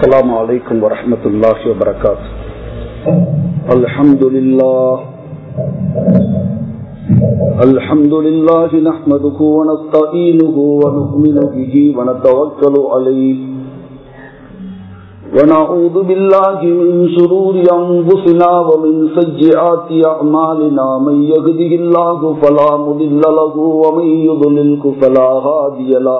السلام عليكم ورحمة الله وبركاته الحمد لله الحمد لله نحمده ونستعينه ونؤمن به ونتوكل عليه ونعوذ بالله من شرور أنفسنا ومن سيئات أعمالنا من يهده الله فلا مضل له ومن يضلله فلا هادي له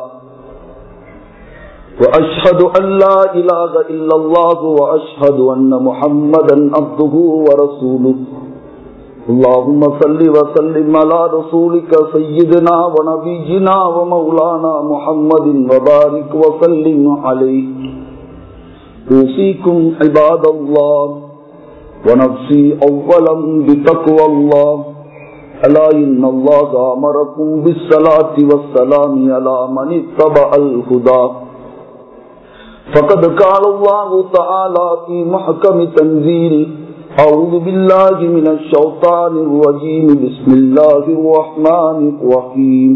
وأشهد أن لا إله إلا الله وأشهد أن محمدا عبده ورسوله اللهم صل وسلم على رسولك سيدنا ونبينا ومولانا محمد وبارك وسلم عليه أوصيكم عباد الله ونفسي أولا بتقوى الله ألا إن الله أمركم بالصلاة والسلام على من اتبع الهدى فقد قال الله تعالى في محكم تنزيل أعوذ بالله من الشيطان الرجيم بسم الله الرحمن الرحيم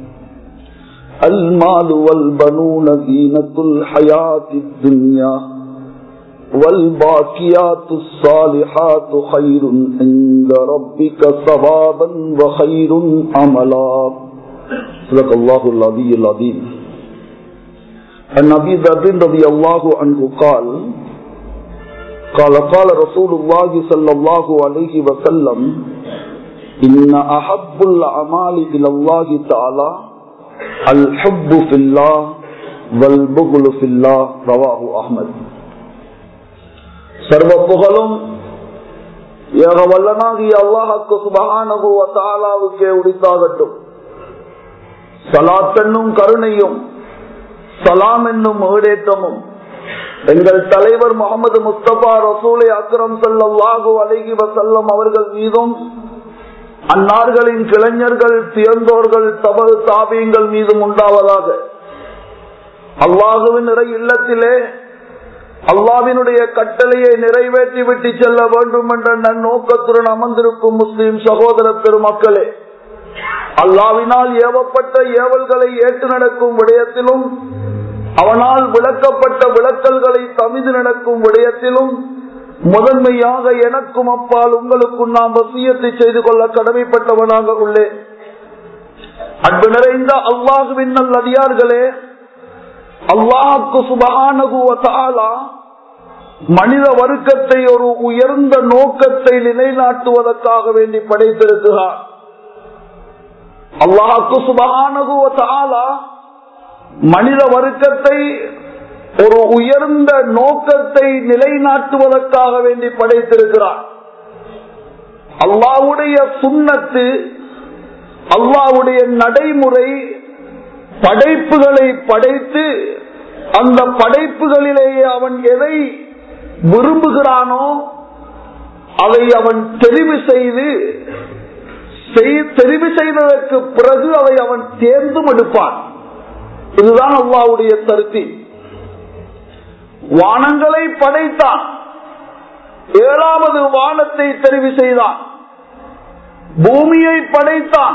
المال والبنون زينة الحياة الدنيا والباقيات الصالحات خير عند ربك ثوابا وخير عملا صدق الله العلي العظيم عن ابي ذر رضي الله عنه قال قال قال رسول الله صلى الله عليه وسلم ان احب الاعمال الى الله تعالى الحب في الله والبغل في الله رواه احمد சர்வ புகழும் ஏக வல்லனாகிய அல்லாஹுக்கு சுபஹானஹு வ தஆலாவுக்கே உரித்தாகட்டும் சலாத் என்னும் கருணையும் சலாம் என்னும் ஏடேற்றமும் எங்கள் தலைவர் முகமது முஸ்தபா ரசூலை அக்ரம் சல்லாஹூ அலஹி வசல்லம் அவர்கள் மீதும் அந்நார்களின் கிளைஞர்கள் தியந்தோர்கள் தபு தாபியங்கள் மீதும் உண்டாவதாக அல்லாஹுவின் நிறை இல்லத்திலே அல்லாவினுடைய கட்டளையை நிறைவேற்றி விட்டு செல்ல வேண்டும் என்ற நன்னோக்கத்துடன் அமர்ந்திருக்கும் முஸ்லிம் சகோதர பெருமக்களே அல்லாவினால் ஏவப்பட்ட ஏவல்களை ஏற்று நடக்கும் விடயத்திலும் அவனால் விளக்கப்பட்ட விளக்கல்களை தமிது நடக்கும் விடயத்திலும் முதன்மையாக எனக்கும் அப்பால் உங்களுக்கும் நாம் வசியத்தை செய்து கொள்ள கடமைப்பட்டவனாக உள்ளேன் அன்பு நிறைந்த அல்லாஹுவின் நல் அதிகார்களே அல்லாஹுக்கு சுபகானகுவத்தாலா மனித வர்க்கத்தை ஒரு உயர்ந்த நோக்கத்தை நிலைநாட்டுவதற்காக வேண்டி படைத்திருக்கிறார் அல்லாஹுக்கு சுபகானகுவத்தாலா மனித வர்க்கத்தை ஒரு உயர்ந்த நோக்கத்தை நிலைநாட்டுவதற்காக வேண்டி படைத்திருக்கிறார் அல்லாவுடைய சுண்ணத்து அல்லாவுடைய நடைமுறை படைப்புகளை படைத்து அந்த படைப்புகளிலேயே அவன் எதை விரும்புகிறானோ அதை அவன் தெரிவு செய்து தெரிவு செய்ததற்கு பிறகு அதை அவன் தேர்ந்தும் எடுப்பான் இதுதான் அல்லாவுடைய கருத்தி வானங்களை படைத்தான் ஏழாவது வானத்தை தெரிவு செய்தான் பூமியை படைத்தான்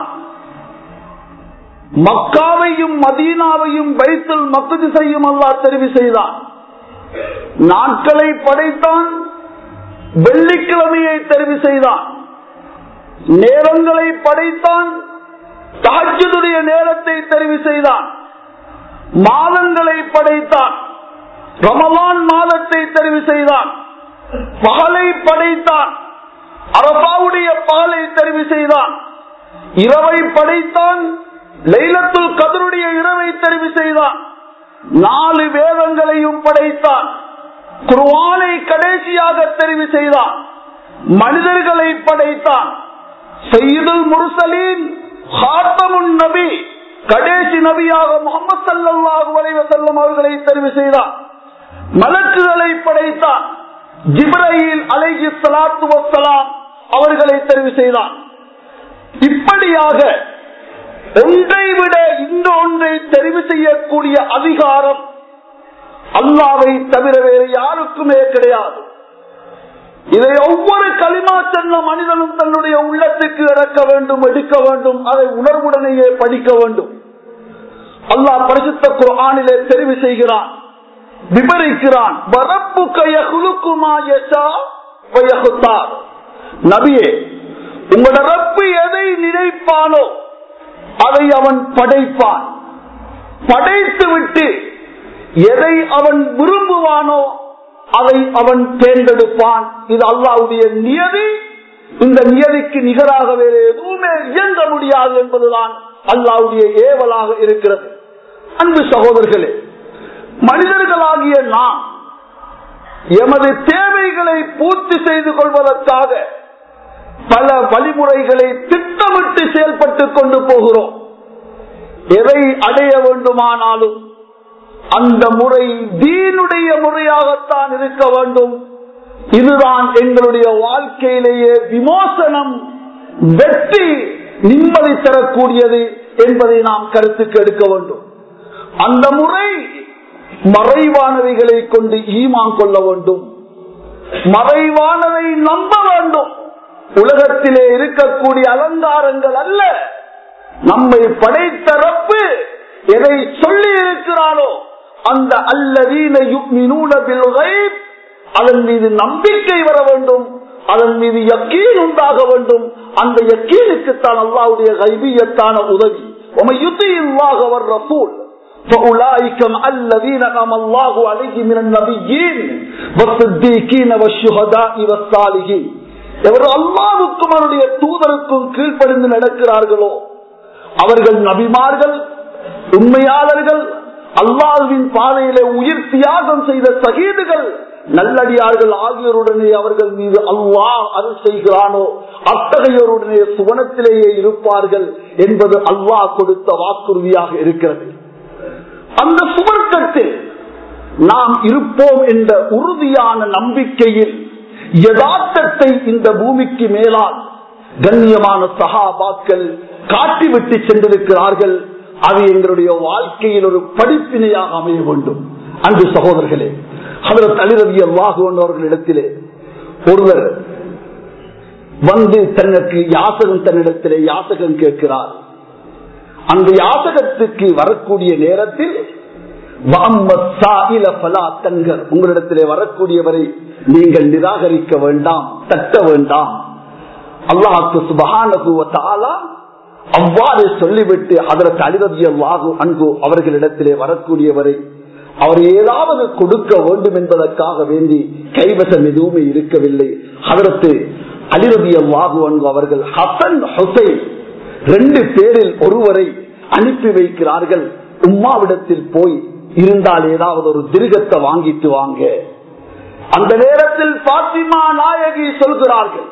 மக்காவையும் மதீனாவையும் வைத்தல் மக்குது செய்யும் அல்லா தெரிவு செய்தான் நாட்களை படைத்தான் வெள்ளிக்கிழமையை தெரிவு செய்தான் நேரங்களை படைத்தான் தாஜுடைய நேரத்தை தெரிவு செய்தான் மாதங்களை படைத்தான் ரமலான் மாதத்தை தெரிவு செய்தான் பகலை படைத்தான் அரபாவுடைய பகலை தெரிவு செய்தான் இரவை படைத்தான் லைலத்துல் கதருடைய இரவை தெரிவு செய்தான் நாலு வேதங்களையும் படைத்தான் குருவானை கடைசியாக தெரிவு செய்தான் மனிதர்களை படைத்தான் செய்யுதல் முருசலின் ஹாத்தமுன் நபி கடைசி நபியாக முகமது சல்லாஹு வலைவ செல்லும் அவர்களை தெரிவு செய்தார் மலக்குகளை படைத்தார் ஜிப்ரஹில் அலைஹி சலாத்து வசலாம் அவர்களை தெரிவு செய்தார் இப்படியாக ஒன்றை விட இன்னொன்றை தெரிவு செய்யக்கூடிய அதிகாரம் அல்லாவை தவிர வேறு யாருக்குமே கிடையாது இதை ஒவ்வொரு களிமா சென்ற மனிதனும் தன்னுடைய உள்ளத்துக்கு இறக்க வேண்டும் எடுக்க வேண்டும் அதை உணர்வுடனேயே படிக்க வேண்டும் அல்லாஹ் பரிசுத்த குர்ஆனிலே தெரிவு செய்கிறான் விவரிக்கிறான் நபியே உங்களோட ரப்பு எதை நினைப்பானோ அதை அவன் படைப்பான் படைத்து விட்டு எதை அவன் விரும்புவானோ அதை அவன் தேர்ந்தெடுப்பான் இது அல்லாவுடைய நியதி இந்த நியதிக்கு நிகராக வேறு எதுவுமே இயங்க முடியாது என்பதுதான் அல்லாவுடைய ஏவலாக இருக்கிறது அன்பு சகோதரர்களே மனிதர்களாகிய நாம் எமது தேவைகளை பூர்த்தி செய்து கொள்வதற்காக பல வழிமுறைகளை திட்டமிட்டு செயல்பட்டுக் கொண்டு போகிறோம் எதை அடைய வேண்டுமானாலும் அந்த முறை தீனுடைய முறையாகத்தான் இருக்க வேண்டும் இதுதான் எங்களுடைய வாழ்க்கையிலேயே விமோசனம் வெற்றி நிம்மதி தரக்கூடியது என்பதை நாம் கருத்துக்கு எடுக்க வேண்டும் அந்த முறை மறைவானவைகளை கொண்டு ஈமான் கொள்ள வேண்டும் மறைவானதை நம்ப வேண்டும் உலகத்திலே இருக்கக்கூடிய அலங்காரங்கள் அல்ல நம்மை படைத்த ரப்பு எதை சொல்லி இருக்கிறானோ அந்த அல்லதீன அதன் மீது நம்பிக்கை வர வேண்டும் அதன் மீது யக்கீன் உண்டாக வேண்டும் அந்த யக்கீனுக்குத்தான் அல்லாவுடைய கைபியத்தான உதவி உமையுத்தில்லாக ரசூல் فأولئك مع الذين أنعم الله عليهم من النبيين والصديقين والشهداء والصالحين எவர் அல்லாவுக்கும் அவருடைய தூதருக்கும் கீழ்ப்படிந்து நடக்கிறார்களோ அவர்கள் நபிமார்கள் உண்மையாளர்கள் அல்லாஹ்வின் பாதையிலே உயிர் தியாகம் செய்த சகீதுகள் நல்லடியார்கள் ஆகியோருடனே அவர்கள் மீது அல்லாஹ் அருள் செய்கிறானோ அத்தகையோருடனே சுவனத்திலேயே இருப்பார்கள் என்பது அல்லாஹ் கொடுத்த வாக்குறுதியாக இருக்கிறது அந்த சுவர்க்கத்தில் நாம் இருப்போம் என்ற உறுதியான நம்பிக்கையில் யதார்த்தத்தை இந்த பூமிக்கு மேலால் கண்ணியமான சகாபாக்கள் காட்டிவிட்டு சென்றிருக்கிறார்கள் அது எங்களுடைய வாழ்க்கையில் ஒரு படிப்பினையாக அமைய வேண்டும் அன்பு சகோதரர்களே அவர் தளிரவி அல்லாஹுவன் அவர்களிடத்திலே ஒருவர் வந்து தனக்கு யாசகம் தன்னிடத்திலே யாசகம் கேட்கிறார் அந்த யாசகத்துக்கு வரக்கூடிய நேரத்தில் உங்களிடத்திலே வரக்கூடியவரை நீங்கள் நிராகரிக்க வேண்டாம் தட்ட வேண்டாம் அல்லாஹுக்கு சுபகான அவ்வாறு சொல்லிவிட்டு அதற்கு அலிரதியல்லாகு அன்பு அவர்களிடத்திலே வரக்கூடியவரை அவர் ஏதாவது கொடுக்க வேண்டும் என்பதற்காக வேண்டி கைவசம் எதுவுமே இருக்கவில்லை அதற்கு அலிரதியல்லாகு அன்பு அவர்கள் ஹசன் ஹுசைன் ரெண்டு பேரில் ஒருவரை அனுப்பி வைக்கிறார்கள் உம்மாவிடத்தில் போய் இருந்தால் ஏதாவது ஒரு திருகத்தை வாங்கிட்டு வாங்க அந்த நேரத்தில் பாத்திமா நாயகி சொல்கிறார்கள்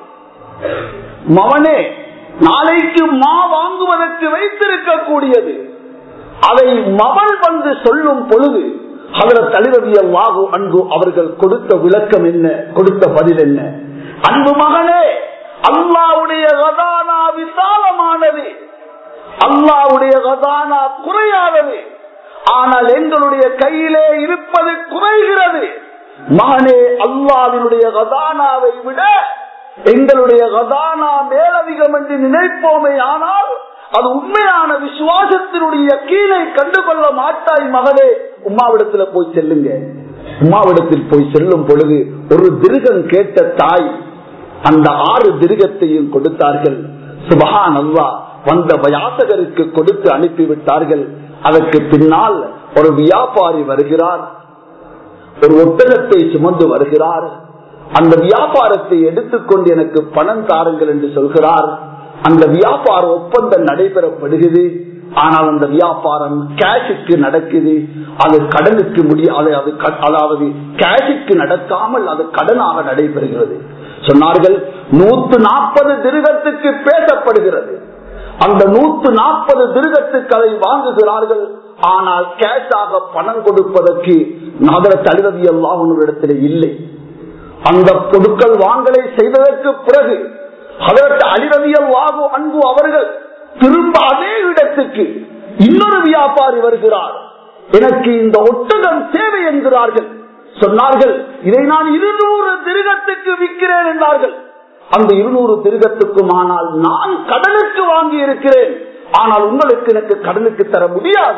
மவனே நாளைக்கு மா வாங்குவதற்கு வைத்திருக்கக்கூடியது அதை மவன் வந்து சொல்லும் பொழுது அதில் தளிரவிய வாகு அன்பு அவர்கள் கொடுத்த விளக்கம் என்ன கொடுத்த பதில் என்ன அன்பு மகனே அல்லாவுடைய கதானா விசாலமானது அல்லாவுடைய கதானா குறையாதது ஆனால் எங்களுடைய கையிலே இருப்பது குறைகிறது மகனே அல்லாவினுடைய கதானாவை விட எங்களுடைய கதானா மேலதிகம் என்று நினைப்போமே ஆனால் அது உண்மையான விசுவாசத்தினுடைய கீழே கண்டுகொள்ள மாட்டாய் மகளே உமாவிடத்துல போய் செல்லுங்க உமாவிடத்தில் போய் செல்லும் பொழுது ஒரு திருகம் கேட்ட தாய் அந்த ஆறு திருகத்தையும் கொடுத்தார்கள் சுபஹான் அல்லா வந்த யாசகருக்கு கொடுத்து அனுப்பிவிட்டார்கள் அதற்கு பின்னால் ஒரு வியாபாரி வருகிறார் ஒரு ஒட்டகத்தை சுமந்து வருகிறார் அந்த வியாபாரத்தை எடுத்துக்கொண்டு எனக்கு பணம் தாருங்கள் என்று சொல்கிறார் அந்த வியாபார ஒப்பந்தம் நடைபெறப்படுகிறது ஆனால் அந்த வியாபாரம் கேஷுக்கு நடக்குது அது கடனுக்கு முடியாது அது அதாவது கேஷுக்கு நடக்காமல் அது கடனாக நடைபெறுகிறது சொன்னார்கள் நூத்து நாற்பது திருகத்துக்கு பேசப்படுகிறது அந்த நூத்து நாற்பது திருகத்துக்கு அதை வாங்குகிறார்கள் ஆனால் கேஷாக பணம் கொடுப்பதற்கு நகர தழுவதி எல்லாம் இடத்துல இல்லை அந்த பொருட்கள் வாங்கலை செய்ததற்கு பிறகு அதற்கு அலிரவியல் வாகு அன்பு அவர்கள் திரும்ப அதே இடத்துக்கு இன்னொரு வியாபாரி வருகிறார் எனக்கு இந்த ஒட்டகம் தேவை என்கிறார்கள் சொன்னார்கள் இதை நான் இருநூறு திருகத்துக்கு விற்கிறேன் என்றார்கள் அந்த இருநூறு திருகத்துக்கும் ஆனால் நான் கடனுக்கு வாங்கி இருக்கிறேன் ஆனால் உங்களுக்கு எனக்கு கடனுக்கு தர முடியாது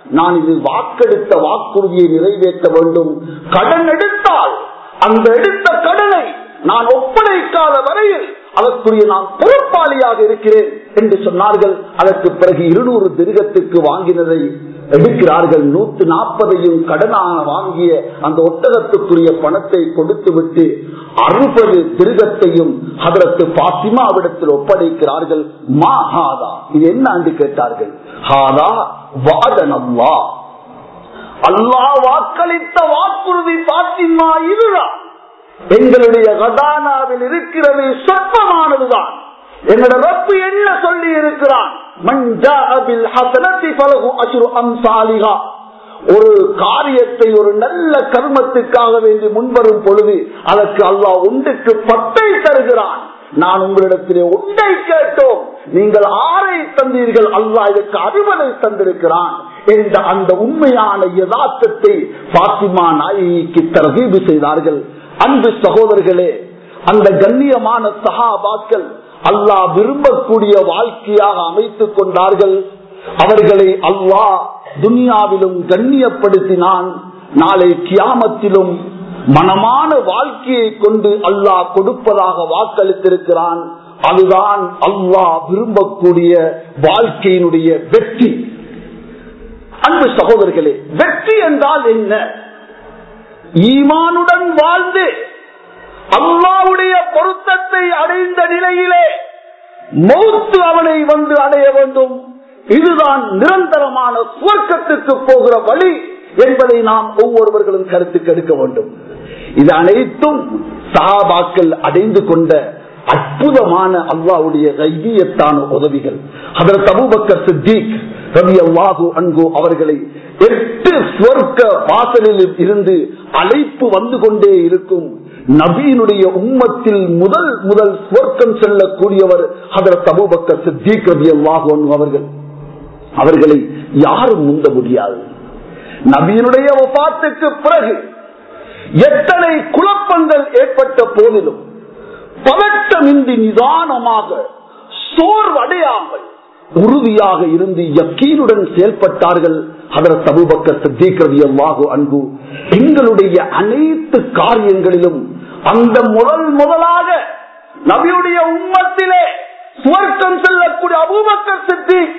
நான் இது வாக்கெடுத்த வாக்குறுதியை நிறைவேற்ற வேண்டும் கடன் எடுத்தால் அந்த எடுத்த கடனை நான் ஒப்படைக்காத வரையில் அதற்குரிய நான் பொறுப்பாளியாக இருக்கிறேன் என்று சொன்னார்கள் அதற்கு பிறகு இருநூறு திருகத்துக்கு வாங்கினதை எடுக்கிறார்கள் நூற்று நாற்பதையும் கடனாக வாங்கிய அந்த ஒட்டகத்துக்குரிய பணத்தை கொடுத்து விட்டு அறுபது திருகத்தையும் அதற்கு பாத்திமாவிடத்தில் ஒப்படைக்கிறார்கள் மா ஹாதா இது என்ன ஆண்டு கேட்டார்கள் ஹாதா வாதனம்வா அல்லாஹ் வாக்களித்த வாக்குறுதி பாத்திமா இதுதான் எங்களுடைய கதானாவில் இருக்கிறது சொற்பமானதுதான் என்னோட ரப்பு என்ன சொல்லி இருக்கிறான் ஒரு காரியத்தை ஒரு நல்ல கர்மத்துக்காக வேண்டி முன்வரும் பொழுது அதற்கு அல்லாஹ் ஒன்றுக்கு பத்தை தருகிறான் நான் உங்களிடத்திலே ஒன்றை கேட்டோம் நீங்கள் ஆறை தந்தீர்கள் அல்லாஹ் இதற்கு அறுபதை தந்திருக்கிறான் என்ற அந்த உண்மையான யதார்த்தத்தை பாத்திமா நாயகிக்கு தரகீபு செய்தார்கள் அன்பு சகோதரர்களே அந்த கண்ணியமான சகாபாக்கள் அல்லாஹ் விரும்பக்கூடிய வாழ்க்கையாக அமைத்துக் கொண்டார்கள் அவர்களை அல்லாஹ் துனியாவிலும் கண்ணியப்படுத்தினான் நாளை கியாமத்திலும் மனமான வாழ்க்கையை கொண்டு அல்லாஹ் கொடுப்பதாக வாக்களித்திருக்கிறான் அதுதான் அல்லாஹ் விரும்பக்கூடிய வாழ்க்கையினுடைய வெற்றி அன்பு சகோதரர்களே வெற்றி என்றால் என்ன ஈமானுடன் வாழ்ந்து அல்லாவுடைய பொருத்தத்தை அடைந்த நிலையிலே மௌத்து அவனை வந்து அடைய வேண்டும் இதுதான் நிரந்தரமான சுவர்க்கத்துக்கு போகிற வழி என்பதை நாம் ஒவ்வொருவர்களும் கருத்துக்கு எடுக்க வேண்டும் இது அனைத்தும் சஹாபாக்கள் அடைந்து கொண்ட அற்புதமான அல்லாவுடைய கைவியத்தான உதவிகள் அதற்கு அபுபக்கர் சித்திக் ரவி அல்லாஹு அன்பு அவர்களை எட்டு சொர்க்க வாசலில் இருந்து அழைப்பு வந்து கொண்டே இருக்கும் நபீனுடைய உம்மத்தில் முதல் முதல் சொர்க்கம் செல்லக்கூடியவர் அதற்கு அபுபக்கர் சித்திக் ரவி அல்லாஹு அன்பு அவர்கள் அவர்களை யாரும் முந்த முடியாது நபியினுடைய ஒப்பாத்துக்கு பிறகு எத்தனை குழப்பங்கள் ஏற்பட்ட போதிலும் பதட்டமின்றி நிதானமாக சோர்வடையாமல் உறுதியாக இருந்து யக்கீனுடன் செயல்பட்டார்கள் அதர் தபுபக்க சித்திகரவியல்லாகு அன்பு எங்களுடைய அனைத்து காரியங்களிலும் அந்த முதல் முதலாக நபியுடைய உம்மத்திலே சுவர்க்கம் செல்லக்கூடிய அபூபக்கர் சித்திக்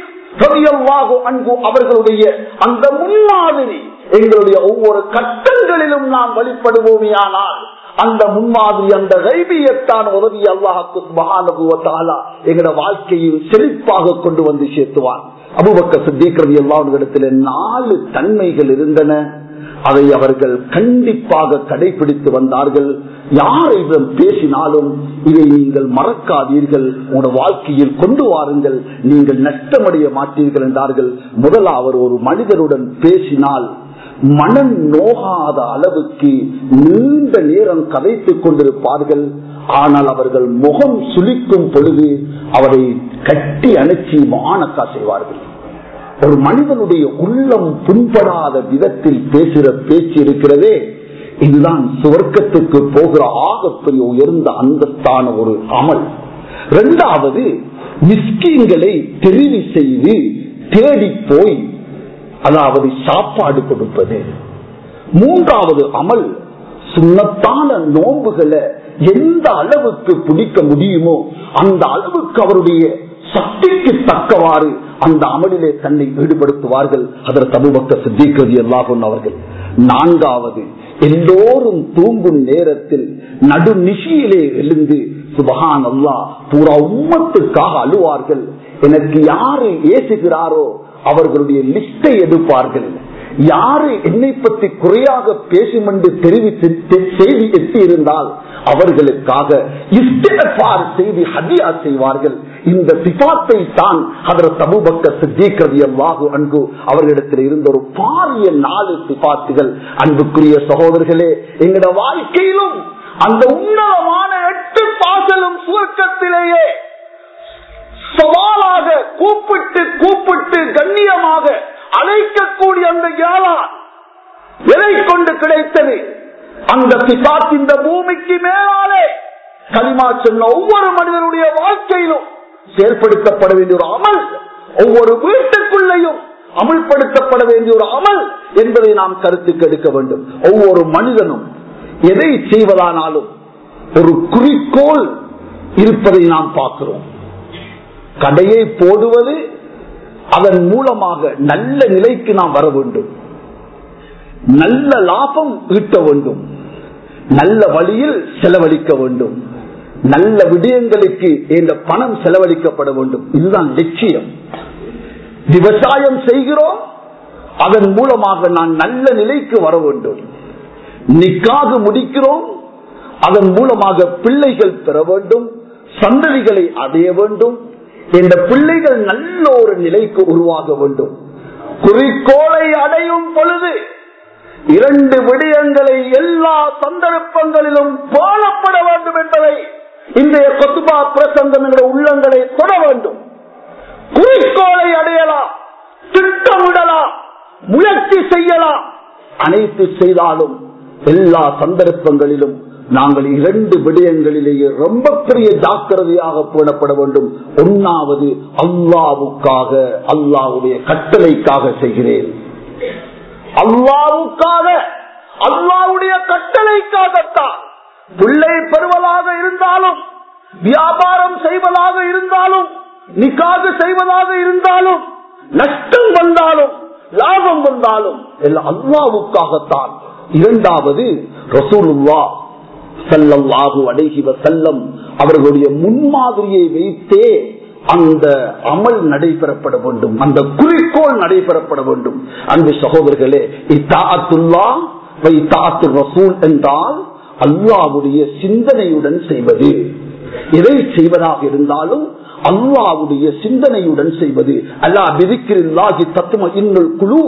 அன்பு அவர்களுடைய அந்த முன்மாதிரி எங்களுடைய ஒவ்வொரு கட்டங்களிலும் நாம் வழிபடுவோமே ஆனால் அந்த முன்மாதிரி அந்த கைபியத்தான உதவி அல்லாஹுக்கு மகானுபவத்தாலா எங்களோட வாழ்க்கையில் செழிப்பாக கொண்டு வந்து சேர்த்துவான் அபுபக்க சித்திக்கிறது எல்லா நாலு தன்மைகள் இருந்தன அதை அவர்கள் கண்டிப்பாக கடைபிடித்து வந்தார்கள் யாரிடம் பேசினாலும் இதை நீங்கள் மறக்காதீர்கள் உங்களோட வாழ்க்கையில் கொண்டு வாருங்கள் நீங்கள் நஷ்டமடைய மாட்டீர்கள் என்றார்கள் முதலாவது ஒரு மனிதருடன் பேசினால் மனம் நோகாத அளவுக்கு நீண்ட நேரம் கதைத்துக் கொண்டிருப்பார்கள் ஆனால் அவர்கள் முகம் சுளிக்கும் பொழுது அவரை கட்டி அணைச்சி மானக்கா செய்வார்கள் ஒரு மனிதனுடைய உள்ளம் புண்படாத விதத்தில் பேசுகிற பேச்சு இருக்கிறதே இதுதான் சுவர்க்கத்துக்கு போகிற ஆகப்பெரிய உயர்ந்த அந்தஸ்தான ஒரு அமல் இரண்டாவது மிஸ்கீன்களை தெரிவு செய்து தேடி போய் அதாவது சாப்பாடு கொடுப்பது மூன்றாவது அமல் சுண்ணத்தான நோன்புகளை எந்த அளவுக்கு பிடிக்க முடியுமோ அந்த அளவுக்கு அவருடைய சக்திக்கு தக்கவாறு அந்த அமலிலே தன்னை ஈடுபடுத்துவார்கள் அதற்கு அபுபக்க சித்திகதி எல்லாகும் அவர்கள் நான்காவது எல்லோரும் தூங்கும் நேரத்தில் நடு நிஷியிலே எழுந்து சுபகான் அல்லா பூரா உம்மத்துக்காக அழுவார்கள் எனக்கு யாரு ஏசுகிறாரோ அவர்களுடைய லிஸ்டை எடுப்பார்கள் யாரு என்னை பற்றி குறையாக பேசும் என்று தெரிவித்து செய்தி எட்டி இருந்தால் அவர்களுக்காக இஸ்திஃபார் செய்தி ஹதியா செய்வார்கள் இந்த சிபாத்தை தான் அதர் சமூபக்க சித்திக்கிறது வாகு அன்பு அவர்களிடத்தில் இருந்த ஒரு பாரிய நாலு சிபாத்துகள் அன்புக்குரிய சகோதரர்களே எங்களோட வாழ்க்கையிலும் அந்த உன்னதமான எட்டு பாசலும் சுவர்க்கத்திலேயே சவாலாக கூப்பிட்டு கூப்பிட்டு கண்ணியமாக அழைக்கக்கூடிய அந்த யாழான் எதை கொண்டு கிடைத்தது அந்த பிசாத் இந்த பூமிக்கு மேலாலே களிமா சொன்ன ஒவ்வொரு மனிதனுடைய வாழ்க்கையிலும் செயல்படுத்தப்பட வேண்டிய ஒரு அமல் ஒவ்வொரு வீட்டுக்குள்ளேயும் அமல்படுத்தப்பட வேண்டிய ஒரு அமல் என்பதை நாம் கருத்துக்கு எடுக்க வேண்டும் ஒவ்வொரு மனிதனும் எதை செய்வதானாலும் ஒரு குறிக்கோள் இருப்பதை நாம் பார்க்கிறோம் கடையை போடுவது அதன் மூலமாக நல்ல நிலைக்கு நாம் வர வேண்டும் நல்ல லாபம் ஈட்ட வேண்டும் நல்ல வழியில் செலவழிக்க வேண்டும் நல்ல விடயங்களுக்கு இந்த பணம் செலவழிக்கப்பட வேண்டும் இதுதான் லட்சியம் விவசாயம் செய்கிறோம் அதன் மூலமாக நான் நல்ல நிலைக்கு வர வேண்டும் நிக்காக முடிக்கிறோம் அதன் மூலமாக பிள்ளைகள் பெற வேண்டும் சந்ததிகளை அடைய வேண்டும் இந்த பிள்ளைகள் நல்ல ஒரு நிலைக்கு உருவாக வேண்டும் குறிக்கோளை அடையும் பொழுது இரண்டு விடயங்களை எல்லா சந்தர்ப்பங்களிலும் போலப்பட வேண்டும் என்பதை இன்றைய கொத்துபா பிரசங்கம் என்ற உள்ளங்களை தொட வேண்டும் குறிக்கோளை அடையலாம் திட்டமிடலாம் முயற்சி செய்யலாம் அனைத்து செய்தாலும் எல்லா சந்தர்ப்பங்களிலும் நாங்கள் இரண்டு விடயங்களிலேயே ரொம்ப பெரிய ஜாக்கிரதையாக போடப்பட வேண்டும் ஒன்னாவது அல்லாவுக்காக அல்லாவுடைய கட்டளைக்காக செய்கிறேன் அல்லாவுக்காக அல்லாவுடைய கட்டளைக்காகத்தான் பிள்ளை பெறுவதாக இருந்தாலும் வியாபாரம் செய்வதாக இருந்தாலும் நிக்காக செய்வதாக இருந்தாலும் நஷ்டம் வந்தாலும் லாபம் வந்தாலும் எல்லாம் அல்லாவுக்காகத்தான் இரண்டாவது ரசூலுல்லா சல்லல்லாஹு அடைகி வசல்லம் அவர்களுடைய முன்மாதிரியை வைத்தே அந்த அமல் நடைபெறப்பட வேண்டும் அந்த குறிக்கோள் நடைபெறப்பட வேண்டும் அன்பு சகோதரர்களே இத்தாத்துல்லா இத்தாத்து ரசூல் என்றால் அல்லாவுடைய சிந்தனையுடன் செய்வது எதை செய்வதாக இருந்தாலும் அல்லாவுடைய சிந்தனையுடன் செய்வது அல்லா விதிக்கிறில்லாகி தத்துவ இன்னுள் குழு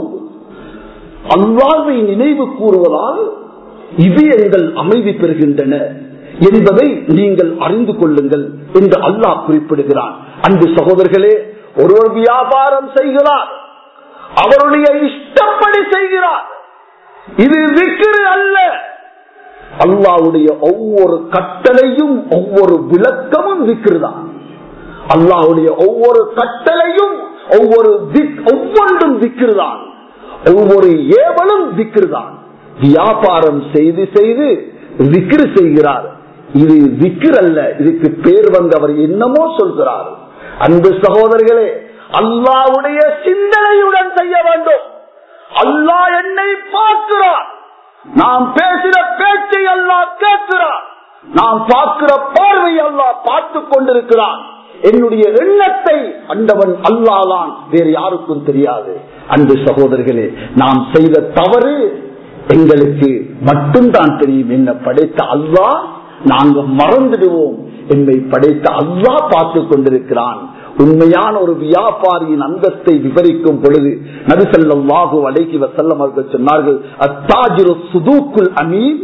அல்லாவை நினைவு கூறுவதால் இதயங்கள் அமைதி பெறுகின்றன என்பதை நீங்கள் அறிந்து கொள்ளுங்கள் என்று அல்லாஹ் குறிப்பிடுகிறான் அன்பு சகோதரர்களே ஒருவர் வியாபாரம் செய்கிறார் அவருடைய இஷ்டப்படி செய்கிறார் இது விக்கிரு அல்ல அல்லாவுடைய ஒவ்வொரு கட்டளையும் ஒவ்வொரு விளக்கமும் விக்கிருதான் அல்லாவுடைய ஒவ்வொரு கட்டளையும் ஒவ்வொரு ஒவ்வொன்றும் விக்கிருதான் ஒவ்வொரு ஏவலும் விக்கிருதான் வியாபாரம் செய்து செய்து விக்கிரு செய்கிறார் இது விக்கிர் அல்ல இதுக்கு பேர் வந்து அவர் என்னமோ சொல்கிறார் அன்பு சகோதரர்களே அல்லாவுடைய சிந்தனையுடன் செய்ய வேண்டும் அல்லாஹ் என்னை பார்க்கிறார் நாம் பேசின பேச்சை அல்லாஹ் கேட்கிறார் நாம் பார்க்கிற பார்வை அல்லாஹ் பார்த்து கொண்டிருக்கிறான் என்னுடைய எண்ணத்தை அண்டவன் அல்லாதான் வேறு யாருக்கும் தெரியாது அன்பு சகோதரர்களே நாம் செய்த தவறு எங்களுக்கு மட்டும்தான் தெரியும் என்ன படைத்த அல்லா நாங்க மறந்துடுவோம் என்னை படைத்த அல்லா பார்த்து கொண்டிருக்கிறான் உண்மையான ஒரு வியாபாரியின் அந்தத்தை விவரிக்கும் பொழுது நபிசல்லாஹு அலைகி வசல்லம் அவர்கள் சொன்னார்கள் அத்தாஜிரு சுதூக்குல் அமீன்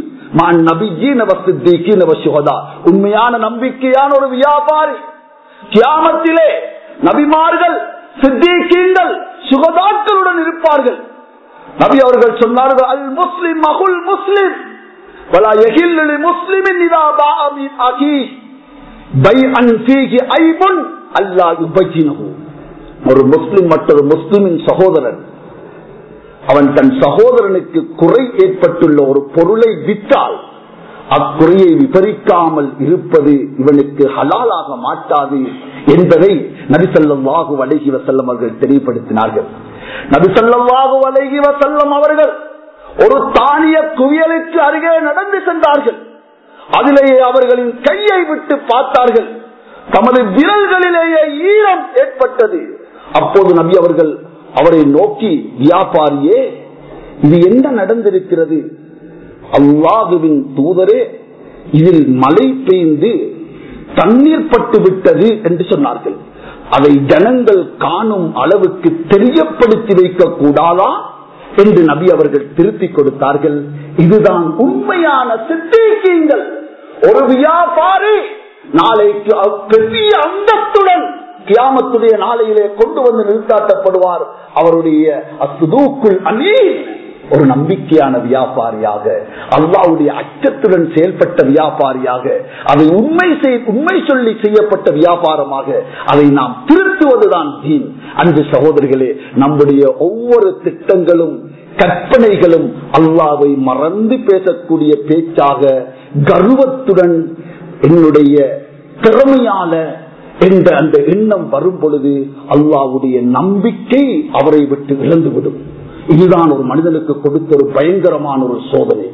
உண்மையான நம்பிக்கையான ஒரு வியாபாரி கியாமத்திலே நபிமார்கள் சித்திகீங்கள் சுகதாக்களுடன் இருப்பார்கள் நபி அவர்கள் சொன்னார்கள் அல் முஸ்லிம் மகுல் முஸ்லிம் ولا يحل لمسلم اذا باع من اخيه بيعا فيه عيب الا يبينه ஒரு முஸ்லிம் மற்றொரு முஸ்லிமின் சகோதரன் அவன் தன் சகோதரனுக்கு குறை ஏற்பட்டுள்ள ஒரு பொருளை விற்றால் அக்குறையை விபரிக்காமல் இருப்பது இவனுக்கு ஹலாலாக மாட்டாது என்பதை நபிசல்லாஹு அழகி வசல்லம் அவர்கள் தெளிவுபடுத்தினார்கள் நபிசல்லாஹு அழகி வசல்லம் அவர்கள் ஒரு தானிய குவியலுக்கு அருகே நடந்து சென்றார்கள் அதிலேயே அவர்களின் கையை விட்டு பார்த்தார்கள் தமது விரல்களிலேயே ஈரம் ஏற்பட்டது அப்போது நபி அவர்கள் அவரை நோக்கி வியாபாரியே இது என்ன நடந்திருக்கிறது அல்லாதுவின் தூதரே இதில் மழை பெய்ந்து தண்ணீர் பட்டு விட்டது என்று சொன்னார்கள் அதை ஜனங்கள் காணும் அளவுக்கு தெரியப்படுத்தி வைக்க கூடாதா என்று நபி அவர்கள் திருப்பிக் கொடுத்தார்கள் இதுதான் உண்மையான சித்தீக்கியங்கள் ஒரு வியாபாரி நாளைக்கு பெரிய அந்தத்துடன் கியாமத்துடைய நாளையிலே கொண்டு வந்து நிறுத்தாட்டப்படுவார் அவருடைய அசுதூக்குள் அமீன் ஒரு நம்பிக்கையான வியாபாரியாக அல்லாவுடைய அச்சத்துடன் செயல்பட்ட வியாபாரியாக அதை உண்மை உண்மை சொல்லி செய்யப்பட்ட வியாபாரமாக அதை நாம் திருத்துவதுதான் தீன் அன்பு சகோதரிகளே நம்முடைய ஒவ்வொரு திட்டங்களும் கற்பனைகளும் அல்லாவை மறந்து பேசக்கூடிய பேச்சாக கர்வத்துடன் என்னுடைய திறமையான என்ற அந்த எண்ணம் வரும் பொழுது அல்லாவுடைய நம்பிக்கை அவரை விட்டு இழந்துவிடும் இதுதான் ஒரு மனிதனுக்கு கொடுத்த ஒரு பயங்கரமான ஒரு சோதனை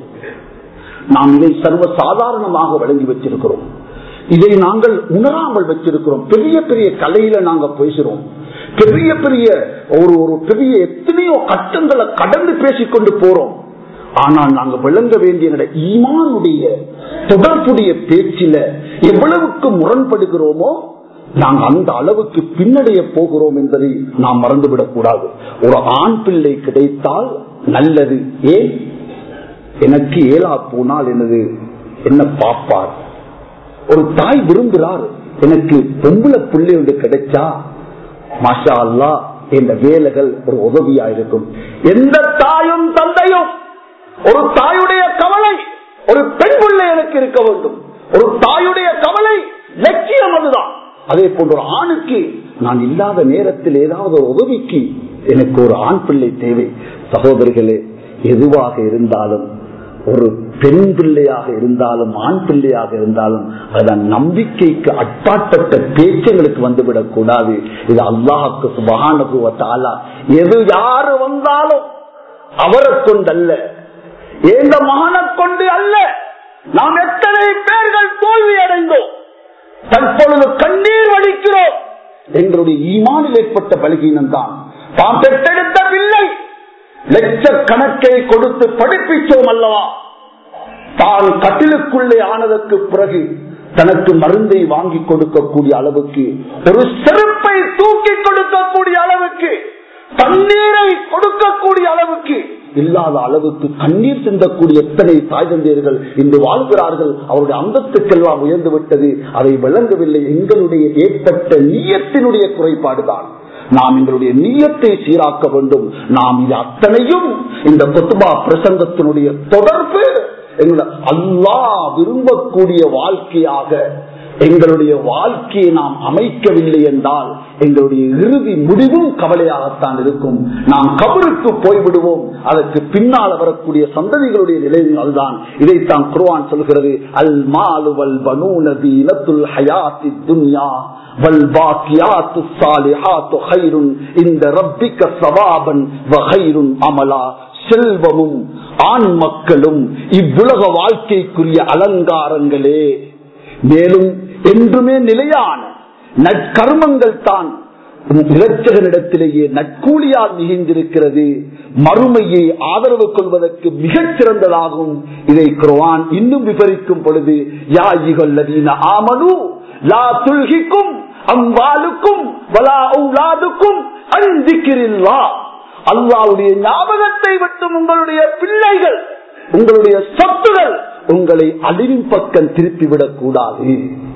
நாம் இதை சர்வ சாதாரணமாக வழங்கி வச்சிருக்கிறோம் இதை நாங்கள் உணராமல் வச்சிருக்கிறோம் பெரிய பெரிய கலையில நாங்க பேசுறோம் பெரிய பெரிய ஒரு ஒரு பெரிய எத்தனையோ கட்டங்களை கடந்து பேசிக்கொண்டு போறோம் ஆனால் நாங்க விளங்க வேண்டிய ஈமானுடைய தொடர்புடைய பேச்சில எவ்வளவுக்கு முரண்படுகிறோமோ நாங்கள் அந்த அளவுக்கு பின்னடைய போகிறோம் என்பதை நாம் மறந்துவிடக் கூடாது ஒரு ஆண் பிள்ளை கிடைத்தால் நல்லது ஏன் எனக்கு ஏலா போனால் எனது என்ன பாப்பார் ஒரு தாய் விரும்புகிறார் எனக்கு பொம்பளை பிள்ளை ஒன்று கிடைச்சா மாஷா அல்லா என்ற வேலைகள் ஒரு உதவியா இருக்கும் எந்த தாயும் தந்தையும் ஒரு தாயுடைய கவலை ஒரு பெண் பிள்ளை எனக்கு இருக்க வேண்டும் ஒரு தாயுடைய கவலை லட்சியம் அதுதான் அதே போன்ற ஒரு ஆணுக்கு நான் இல்லாத நேரத்தில் ஏதாவது ஒரு உதவிக்கு எனக்கு ஒரு ஆண் பிள்ளை தேவை சகோதரிகளே எதுவாக இருந்தாலும் ஒரு பெண் பிள்ளையாக இருந்தாலும் ஆண் பிள்ளையாக இருந்தாலும் அதன் நம்பிக்கைக்கு அட்பாற்பட்ட பேச்சுங்களுக்கு வந்துவிடக் கூடாது இது அல்லாஹுக்கு சுபகானுபவத்தாலா எது யாரு வந்தாலும் அவரை கொண்டல்ல எந்த மகனை கொண்டு அல்ல நாம் எத்தனை பேர்கள் தோல்வி அடைந்தோம் தற்பொழுது கண்ணீர் வடிக்கிறோம் எங்களுடைய ஈமானில் ஏற்பட்ட பலகீனம் தான் தாம் பெற்றெடுத்த பிள்ளை லட்சக்கணக்கை கொடுத்து படிப்பிச்சோம் அல்லவா தான் கட்டிலுக்குள்ளே ஆனதற்கு பிறகு தனக்கு மருந்தை வாங்கி கொடுக்கக்கூடிய அளவுக்கு ஒரு செருப்பை தூக்கி கொடுக்கக்கூடிய அளவுக்கு தண்ணீரை கொடுக்கக்கூடிய அளவுக்கு இல்லாத அளவுக்கு கண்ணீர் சிந்தக்கூடிய எத்தனை தாய் தந்தையர்கள் இன்று வாழ்கிறார்கள் அவருடைய அந்தத்துக்கெல்லாம் உயர்ந்து விட்டது அதை விளங்கவில்லை எங்களுடைய ஏற்பட்ட நீயத்தினுடைய குறைபாடுதான் நாம் எங்களுடைய நீயத்தை சீராக்க வேண்டும் நாம் இது அத்தனையும் இந்த கொத்துபா பிரசங்கத்தினுடைய தொடர்பு அல்லா விரும்பக்கூடிய வாழ்க்கையாக எங்களுடைய வாழ்க்கையை நாம் அமைக்கவில்லை என்றால் எங்களுடைய இறுதி முடிவும் கவலையாகத்தான் இருக்கும் நாம் கபருக்கு போய்விடுவோம் அதற்கு பின்னால் வரக்கூடிய சந்ததிகளுடைய நிலையும் அதுதான் இதைத்தான் குர்வான் சொல்கிறது அல் மாலுவல் பனூனதி இனத்துல் ஹயாத்தி துன்யா வல் பாக்கியாத்து சாலிஹாத்து ஹைருன் இந்த ரப்பிக்க சவாபன் வஹைருன் அமலா செல்வமும் ஆண் மக்களும் இவ்வுலக வாழ்க்கைக்குரிய அலங்காரங்களே மேலும் என்றுமே நிலையான நற்கர்மங்கள் தான் இலச்சகனிடத்திலேயே நட்கூலியால் மிகுந்திருக்கிறது மறுமையை ஆதரவு கொள்வதற்கு மிகச் சிறந்ததாகும் இதை குர்வான் இன்னும் விவரிக்கும் பொழுது யாயிகல்லதீன ஆமனு லா துல்கிக்கும் அம்பாலுக்கும் வலா ஔலாதுக்கும் அன்பிக்கிறில்லா அல்லாவுடைய ஞாபகத்தை விட்டும் உங்களுடைய பிள்ளைகள் உங்களுடைய சொத்துகள் உங்களை அழிவின் பக்கம் திருப்பிவிடக் கூடாது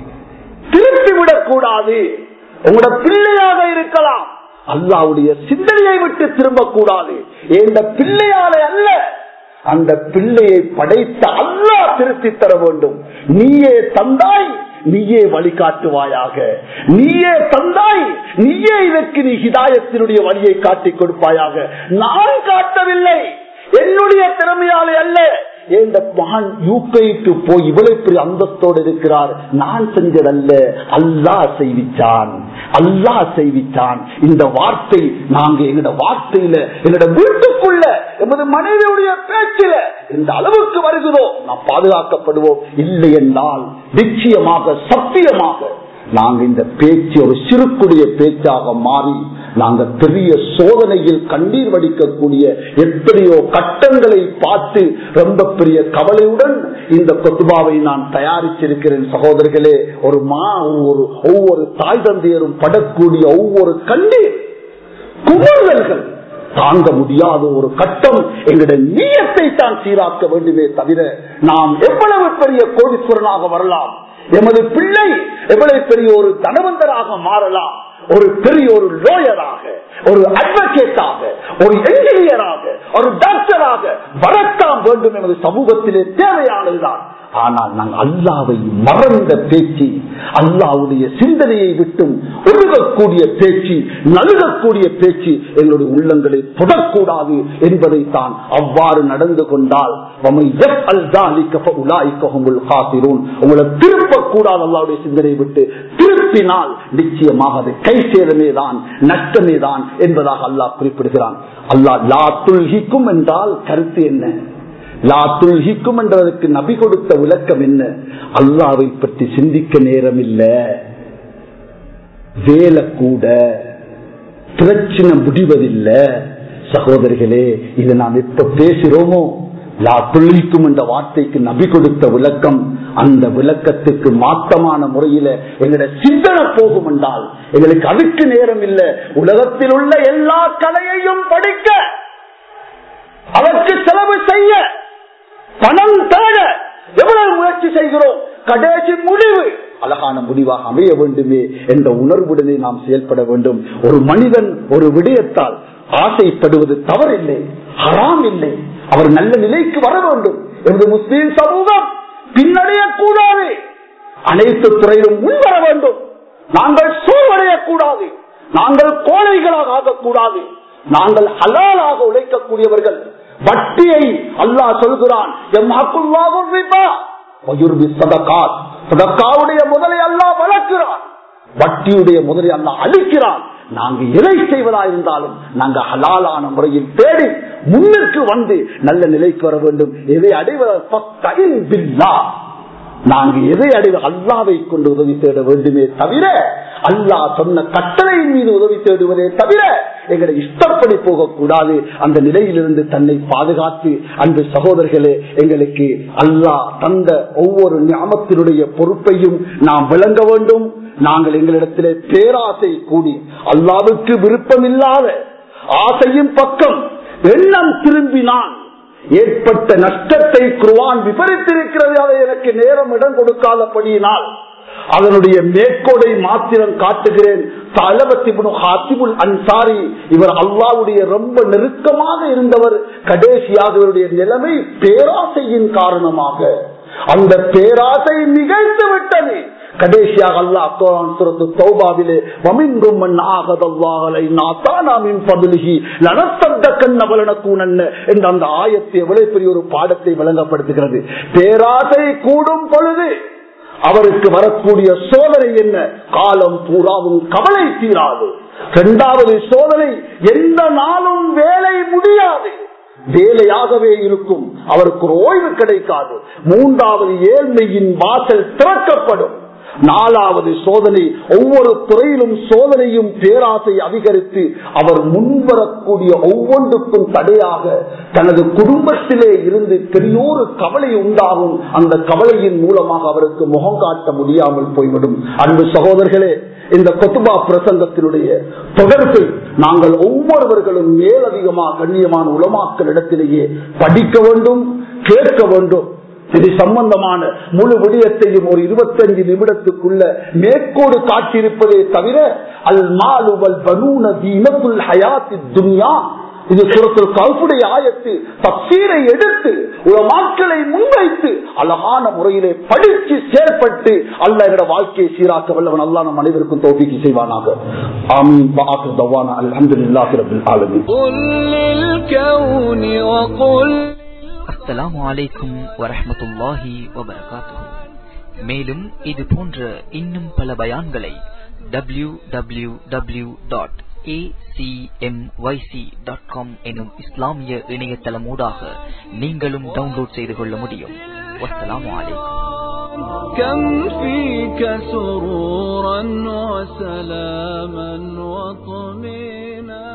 திருப்பிவிடக் கூடாது உங்களோட பிள்ளையாக இருக்கலாம் அல்லாவுடைய சிந்தனையை விட்டு திரும்பக்கூடாது இந்த பிள்ளையாலே அல்ல அந்த பிள்ளையை படைத்த அல்லா திருத்தி தர வேண்டும் நீயே தந்தாய் நீயே வழிகாட்டுவாயாக நீயே தந்தாய் நீயே இதற்கு நீ ஹிதாயத்தினுடைய வழியை காட்டி கொடுப்பாயாக நான் காட்டவில்லை என்னுடைய திறமையாலே அல்ல இந்த மகன் யூகைக்கு போய் இவ்வளவு பெரிய அந்தஸ்தோடு இருக்கிறார் நான் செஞ்சதல்ல அல்லா செய்விச்சான் அல்லா செய்விச்சான் இந்த வார்த்தை நாங்க எங்களோட வார்த்தையில எங்களோட வீட்டுக்குள்ள எமது மனைவியுடைய பேச்சில இந்த அளவுக்கு வருகிறோம் நாம் பாதுகாக்கப்படுவோம் இல்லை என்றால் நிச்சயமாக சத்தியமாக நாங்க இந்த பேச்சு ஒரு சிறுக்குடைய பேச்சாக மாறி நாங்க பெரிய சோதனையில் கண்ணீர் வடிக்கக்கூடிய எத்தனையோ கட்டங்களை பார்த்து ரொம்ப பெரிய கவலையுடன் இந்த கொத்துபாவை நான் தயாரிச்சிருக்கிறேன் சகோதரர்களே ஒரு மா ஒரு ஒவ்வொரு தாய் தந்தையரும் படக்கூடிய ஒவ்வொரு கண்ணீர் குமரல்கள் தாங்க முடியாத ஒரு கட்டம் எங்களுடைய நீயத்தை தான் சீராக்க வேண்டுமே தவிர நாம் எவ்வளவு பெரிய கோடீஸ்வரனாக வரலாம் எமது பிள்ளை எவ்வளவு பெரிய ஒரு தனவந்தராக மாறலாம் ஒரு பெரிய ஒரு லோயராக ஒரு அட்வொகேட்டாக ஒரு என்ஜினியராக ஒரு டாக்டராக வரத்தான் வேண்டும் என்பது சமூகத்திலே தேவையானதுதான் ஆனால் நாங்கள் அல்லாவை மறந்த பேச்சு அல்லாவுடைய சிந்தனையை விட்டும் ஒழுகக்கூடிய பேச்சு நழுகக்கூடிய பேச்சு எங்களுடைய உள்ளங்களை புடக்கூடாது என்பதை தான் அவ்வாறு நடந்து கொண்டால் உங்களை திருப்பக்கூடாது அல்லாவுடைய சிந்தனையை விட்டு திருப்பினால் நிச்சயமாக அது கை சேதமே தான் நஷ்டமே தான் என்பதாக அல்லாஹ் குறிப்பிடுகிறான் அல்லாஹ் லா துல்கிக்கும் என்றால் கருத்து என்ன லா துல்கிக்கும் என்றதற்கு நபி கொடுத்த விளக்கம் என்ன அல்லாவை பற்றி சிந்திக்க நேரம் இல்ல வேலை கூட பிரச்சனை முடிவதில்லை சகோதரிகளே இதை நாம் எப்ப பேசுறோமோ லா துல்கிக்கும் என்ற வார்த்தைக்கு நபி கொடுத்த விளக்கம் அந்த விளக்கத்துக்கு மாற்றமான முறையில எங்களுடைய சிந்தனை போகும் என்றால் எங்களுக்கு அதுக்கு நேரம் இல்லை உலகத்தில் உள்ள எல்லா கலையையும் படிக்க அதற்கு செலவு செய்ய பணம் தேட எவ்வளவு முயற்சி செய்கிறோம் கடைசி முடிவு அழகான முடிவாக அமைய வேண்டுமே என்ற உணர்வுடனே நாம் செயல்பட வேண்டும் ஒரு மனிதன் ஒரு விடயத்தால் ஆசைப்படுவது தவறில்லை ஹராம் இல்லை அவர் நல்ல நிலைக்கு வர வேண்டும் என்று முஸ்லீம் சமூகம் பின்னடைய கூடாது அனைத்து துறையிலும் முன்வர வேண்டும் நாங்கள் சூழ்வடையக்கூடாது நாங்கள் கோழைகளாக ஆகக்கூடாது நாங்கள் ஹலாலாக உழைக்கக்கூடியவர்கள் வட்டியை அல்லாஹ் சொல்கிறான் முதலை அல்லாஹ் வளர்க்கிறான் வட்டியுடைய முதலை அல்லாஹ் அழிக்கிறான் நாங்க எதை செய்வதா இருந்தாலும் நாங்க ஹலாலான முறையில் தேடி முன்னுக்கு வந்து நல்ல நிலைக்கு வர வேண்டும் எதை அடைவதா நாங்க எதை அடைவ அல்லாவை கொண்டு உதவி தேட வேண்டுமே தவிர அல்லாஹ் சொன்ன கட்டளையின் மீது உதவி தேடுவதே தவிர எங்களை இஷ்டப்படி போகக்கூடாது அந்த நிலையிலிருந்து தன்னை பாதுகாத்து அன்பு சகோதரர்களே எங்களுக்கு அல்லாஹ் தந்த ஒவ்வொரு ஞாபகத்தினுடைய பொறுப்பையும் நாம் விளங்க வேண்டும் நாங்கள் எங்களிடத்திலே பேராசை கூடி அல்லாவுக்கு விருப்பமில்லாத ஆசையின் பக்கம் எண்ணம் திரும்பினான் ஏற்பட்ட நஷ்டத்தை குருவான் விபரித்திருக்கிறது அதை எனக்கு நேரம் இடம் கொடுக்காதபடியினால் அதனுடைய மேற்கோடை மாத்திரம் காட்டுகிறேன் அன்சாரி இவர் அல்லாவுடைய ரொம்ப நெருக்கமாக இருந்தவர் கடைசியாக இவருடைய நிலைமை பேராசையின் காரணமாக அந்த பேராசை நிகழ்த்து விட்டது கடைசியாக அல்லாஹ் குர்ஆன் சூரத்து தௌபாவிலே வமின்கும் மன் ஆகதல்லாஹலை நாத்தானா மின் ஃபضலிஹி லனத்தத்தக்கன்ன வலனக்கூனன்ன என்ற அந்த ஆயத்தை எவ்வளவு பெரிய ஒரு பாடத்தை வழங்கப்படுத்துகிறது பேராசை கூடும் பொழுது அவருக்கு வரக்கூடிய சோதனை என்ன காலம் பூராவும் கவலை தீராது இரண்டாவது சோதனை எந்த நாளும் வேலை முடியாது வேலையாகவே இருக்கும் அவருக்கு ஒரு ஓய்வு கிடைக்காது மூன்றாவது ஏழ்மையின் வாசல் திறக்கப்படும் நாலாவது சோதனை ஒவ்வொரு துறையிலும் சோதனையும் பேராசை அதிகரித்து அவர் முன்வரக்கூடிய ஒவ்வொன்றுக்கும் தடையாக தனது குடும்பத்திலே இருந்து பெரியோரு கவலை உண்டாகும் அந்த கவலையின் மூலமாக அவருக்கு முகம் காட்ட முடியாமல் போய்விடும் அன்பு சகோதரர்களே இந்த கொத்துபா பிரசங்கத்தினுடைய தொடர்பை நாங்கள் ஒவ்வொருவர்களும் மேலதிகமாக கண்ணியமான உலமாக்கள் இடத்திலேயே படிக்க வேண்டும் கேட்க வேண்டும் இது சம்பந்தமான முழு விடயத்தையும் ஒரு இருபத்தஞ்சு நிமிடத்துக்குள்ள மேற்கோடு காட்டியிருப்பதே தவிர அல் மாலுவல் பனூன தீனத்துல் ஹயாத்தி துன்யா இது சுரத்தில் கல்புடைய ஆயத்து தப்சீரை எடுத்து மாக்களை முன்வைத்து அழகான முறையிலே படித்து செயல்பட்டு அல்ல எங்களோட வாழ்க்கையை சீராக்க வல்லவன் அல்லா நம் அனைவருக்கும் தோப்பிக்கு செய்வானாக ஆமீன் பாக்கு தவானா அல்ஹம்துலில்லாஹி ரப்பில் ஆலமீன் அஸ்ஸலாமு அலைக்கும் வரஹ்மத்துல்லாஹி வபரகாத்துஹு மேலும் இது போன்ற இன்னும் பல பயான்களை W W W dot acmyc.com எனும் இஸ்லாமிய இணையதளமூடாக நீங்களும் டவுன்லோட் செய்து கொள்ள முடியும் வஸ்ஸலாமு அலைக்கும் كم فيك سرورا وسلاما وطمينا